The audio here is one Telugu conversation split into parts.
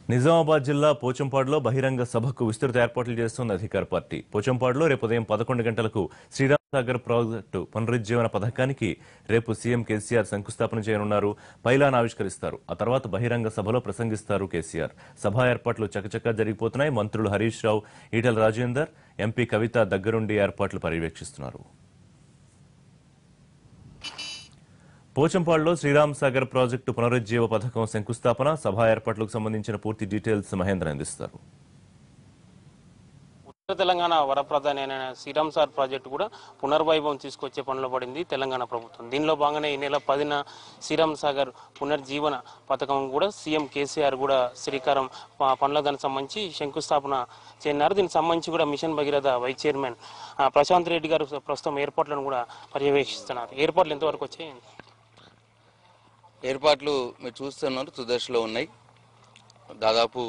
నిజామాబాద్ జిల్లా పోచంపాడులో బహిరంగ సభకు విస్తృత ఏర్పాట్లు చేస్తోంది అధికార పార్టీ పోచంపాడులో రేపు ఉదయం పదకొండు గంటలకు శ్రీరామ్ సాగర్ ప్రాజెక్టు పునరుజ్జీవన పథకానికి రేపు సీఎం కేసీఆర్ శంకుస్థాపన చేయనున్నారు పైలాన్ ఆవిష్కరిస్తారు ఆ తర్వాత బహిరంగ సభలో ప్రసంగిస్తారు కేసీఆర్ సభ ఏర్పాట్లు చకచకా జరిగిపోతున్నాయి మంత్రులు హరీష్ రావు ఈటెల రాజేందర్ ఎంపీ కవిత దగ్గరుండి ఏర్పాట్లు పర్యవేక్షిస్తున్నారు పోచంపాడులో శ్రీరామ్ సాగర్ ప్రాజెక్టు పునరుజ్జీవ పథకం శంకుస్థాపన సభ ఏర్పాట్లకు సంబంధించిన పూర్తి డీటెయిల్స్ మహేంద్ర అందిస్తారు ఉత్తర తెలంగాణ వరప్రధాని అయిన శ్రీరామ్ సార్ ప్రాజెక్టు కూడా పునర్వైభవం తీసుకొచ్చే పనిలో పడింది తెలంగాణ ప్రభుత్వం దీనిలో భాగంగానే ఈ నెల పదిన శ్రీరామ్ సాగర్ పునర్జీవన పథకం కూడా సీఎం కేసీఆర్ కూడా శ్రీకారం ప- పనుల దానికి సంబంధించి శంకుస్థాపన చేయన్నారు దీనికి సంబంధించి కూడా మిషన్ భగీరథ వైస్ చైర్మన్ ఆ, ప్రశాంత్ రెడ్డి గారు ప్రస్తుతం ఏర్పాట్లను కూడా పర్యవేక్షిస్తున్నారు ఏర్పాట్లు ఎంతవరకు వచ్చాయి ఏర్పాట్లు మీరు చూస్తున్నారు తుదశలో ఉన్నాయి దాదాపు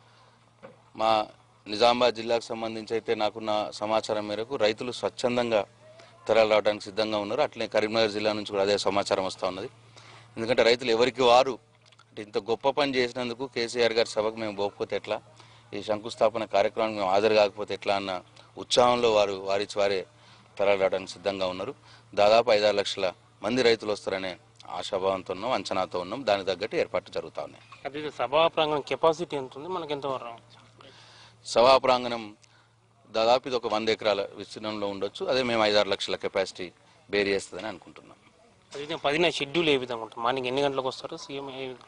మా నిజామాబాద్ జిల్లాకు సంబంధించి అయితే నాకున్న సమాచారం మేరకు రైతులు స్వచ్ఛందంగా తరలి రావడానికి సిద్ధంగా ఉన్నారు అట్లనే కరీంనగర్ జిల్లా నుంచి కూడా అదే సమాచారం వస్తూ ఉన్నది ఎందుకంటే రైతులు ఎవరికి వారు అంటే ఇంత గొప్ప పని చేసినందుకు కేసీఆర్ గారి సభకు మేము పోకపోతే ఎట్లా ఈ శంకుస్థాపన కార్యక్రమానికి మేము హాజరు కాకపోతే ఎట్లా అన్న ఉత్సాహంలో వారు వారిచి వారే తరలి రావడానికి సిద్ధంగా ఉన్నారు దాదాపు ఐదారు లక్షల మంది రైతులు వస్తారనే ఆశాభావంతో ఉన్నాం అంచనాతో ఉన్నాం దానికి తగ్గట్టు ఏర్పాట్లు జరుగుతూ ఉన్నాయి అదే సభా ప్రాంగణం కెపాసిటీ ఎంత ఉంది మనకి ఎంతవరకు సభా ప్రాంగణం దాదాపు ఇది ఒక వంద ఎకరాల విస్తీర్ణంలో ఉండొచ్చు అదే మేము ఐదారు లక్షల కెపాసిటీ బేర్ చేస్తుందని అనుకుంటున్నాం అదే పదిన షెడ్యూల్ ఏ విధంగా ఉంటుంది మార్నింగ్ ఎన్ని గంటలకు వస్తారు సీఎం ఏ విధంగా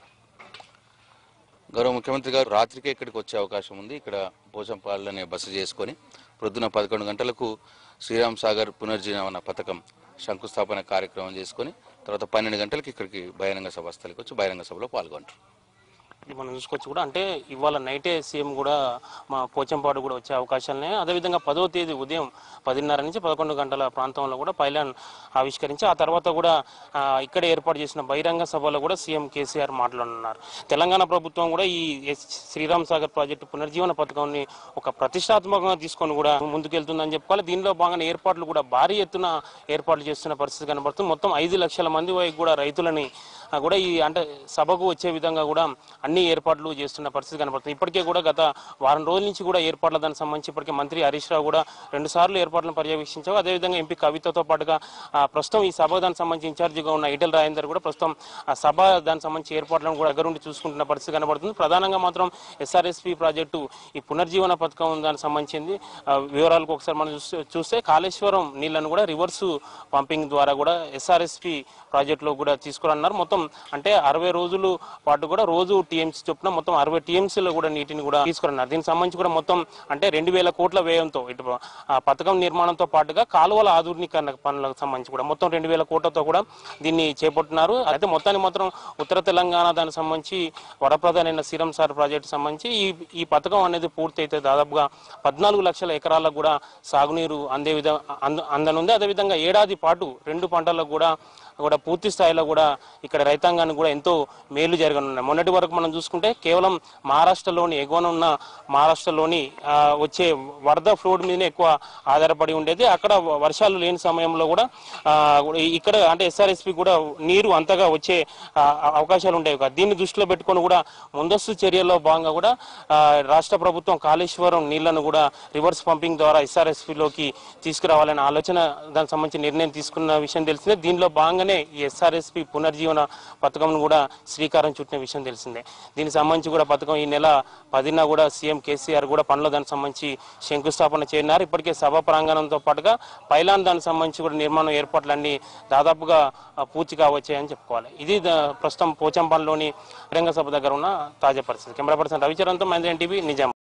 గౌరవ ముఖ్యమంత్రి గారు రాత్రికే ఇక్కడికి వచ్చే అవకాశం ఉంది ఇక్కడ పోచంపాలనే బస చేసుకొని ప్రొద్దున పదకొండు గంటలకు శ్రీరామ్ సాగర్ పునర్జీవన పథకం శంకుస్థాపన కార్యక్రమం చేసుకొని తర్వాత పన్నెండు గంటలకు ఇక్కడికి బహిరంగ సభ స్థలికి వచ్చి బహిరంగ సభలో పాల్గొంటారు ఇది మనం చూసుకోవచ్చు కూడా అంటే ఇవాళ నైటే సీఎం కూడా మా పోచంపాడు కూడా వచ్చే అవకాశాలనే అదేవిధంగా పదో తేదీ ఉదయం పదిన్నర నుంచి పదకొండు గంటల ప్రాంతంలో కూడా పైలాన్ ఆవిష్కరించి ఆ తర్వాత కూడా ఆ, ఇక్కడ ఏర్పాటు చేసిన బహిరంగ సభలో కూడా సీఎం కేసీఆర్ మాట్లాడనున్నారు తెలంగాణ ప్రభుత్వం కూడా ఈ ఎస్- శ్రీరామ్ సాగర్ ప్రాజెక్టు పునర్జీవన పథకాన్ని ఒక ప్రతిష్టాత్మకంగా తీసుకొని కూడా ముందుకెళ్తుందని చెప్పుకోవాలి దీనిలో భాగంగా ఏర్పాట్లు కూడా భారీ ఎత్తున ఏర్పాట్లు చేస్తున్న పరిస్థితి కనబడుతుంది మొత్తం ఐదు లక్షల మంది వరకు కూడా రైతులని ఆ, కూడా ఈ అంటే సభకు వచ్చే విధంగా కూడా అన్ని ఏర్పాట్లు చేస్తున్న పరిస్థితి కనబడుతుంది ఇప్పటికే కూడా గత వారం రోజుల నుంచి కూడా ఏర్పాట్ల దానికి సంబంధించి ఇప్పటికే మంత్రి హరీష్ రావు కూడా రెండు సార్లు ఏర్పాట్లను పర్యవేక్షించారు అదేవిధంగా ఎంపీ కవితతో పాటుగా ఆ, ప్రస్తుతం ఈ సభ దానికి సంబంధించి ఇన్ఛార్జిగా ఉన్న ఈటెల రాజేందర్ కూడా ప్రస్తుతం ఆ సభ దానికి సంబంధించి ఏర్పాట్లను కూడా దగ్గరుండి చూసుకుంటున్న పరిస్థితి కనబడుతుంది ప్రధానంగా మాత్రం ఎస్ఆర్ఎస్పి ప్రాజెక్టు ఈ పునర్జీవన పథకం దానికి సంబంధించింది ఆ, వివరాలకు ఒకసారి మనం చూస్తే చూస్తే కాళేశ్వరం నీళ్లను కూడా రివర్స్ పంపింగ్ ద్వారా కూడా ఎస్ఆర్ఎస్పి ప్రాజెక్టులో కూడా తీసుకురన్నారు మొత్తం అంటే అరవై రోజులు పాటు కూడా రోజు టీఎంసీ చొప్పున మొత్తం అరవై టీఎంసీలో కూడా నీటిని కూడా తీసుకురన్నారు దీనికి సంబంధించి కూడా మొత్తం అంటే రెండు వేల కోట్ల వ్యయంతో ఇటు ఆ పథకం నిర్మాణంతో పాటుగా కాలువల ఆధునీకరణ పనులకు సంబంధించి కూడా మొత్తం రెండు వేల కోట్లతో కూడా దీన్ని చేపడుతున్నారు అయితే మొత్తానికి మాత్రం ఉత్తర తెలంగాణ దానికి సంబంధించి వడప్రధాన అయిన సీరం సార్ ప్రాజెక్టు సంబంధించి ఈ ఈ పథకం అనేది పూర్తి అయితే దాదాపుగా పద్నాలుగు లక్షల ఎకరాలకు కూడా సాగునీరు అందే విధంగా అంద అందనుంది అదేవిధంగా ఏడాది పాటు రెండు పంటలకు కూడా కూడా పూర్తి స్థాయిలో కూడా ఇక్కడ రైతాంగానికి కూడా ఎంతో మేలు జరగనున్నాయి మొన్నటి వరకు మనం చూసుకుంటే కేవలం మహారాష్ట్రలోని ఎగువన ఉన్న మహారాష్ట్రలోని ఆ, వచ్చే వరద ఫ్లోడ్ మీదనే ఎక్కువ ఆధారపడి ఉండేది అక్కడ వ- వర్షాలు లేని సమయంలో కూడా ఆ, ఇక్కడ అంటే ఎస్ఆర్ఎస్పి కూడా నీరు అంతగా వచ్చే ఆ, అవకాశాలు ఉండేవి కాదు దీన్ని దృష్టిలో పెట్టుకొని కూడా ముందస్తు చర్యల్లో భాగంగా కూడా ఆ, రాష్ట్ర ప్రభుత్వం కాళేశ్వరం నీళ్లను కూడా రివర్స్ పంపింగ్ ద్వారా ఎస్ఆర్ఎస్పిలోకి తీసుకురావాలనే ఆలోచన దానికి సంబంధించి నిర్ణయం తీసుకున్న విషయం తెలిసిందే దీనిలో భాగంగానే ఈ ఎస్ఆర్ఎస్పి పునర్జీవన పథకం కూడా శ్రీకారం చుట్టిన విషయం తెలిసిందే దీనికి సంబంధించి కూడా పథకం ఈ నెల పదిన కూడా సీఎం కేసీఆర్ కూడా పనులు దానికి సంబంధించి శంకుస్థాపన చేయన్నారు ఇప్పటికే సభ ప్రాంగణంతో పాటుగా పైలాన్ దానికి సంబంధించి కూడా నిర్మాణం ఏర్పాట్లన్నీ దాదాపుగా ఆ, పూర్తి కావచ్చాయని చెప్పుకోవాలి ఇది ద- ప్రస్తుతం పోచంపాడులోని రంగ సభ దగ్గర ఉన్న తాజా పరిస్థితి కెమెరా పర్సన్ రవిచరణ్తో మహేంద్ర టీవీ నిజాం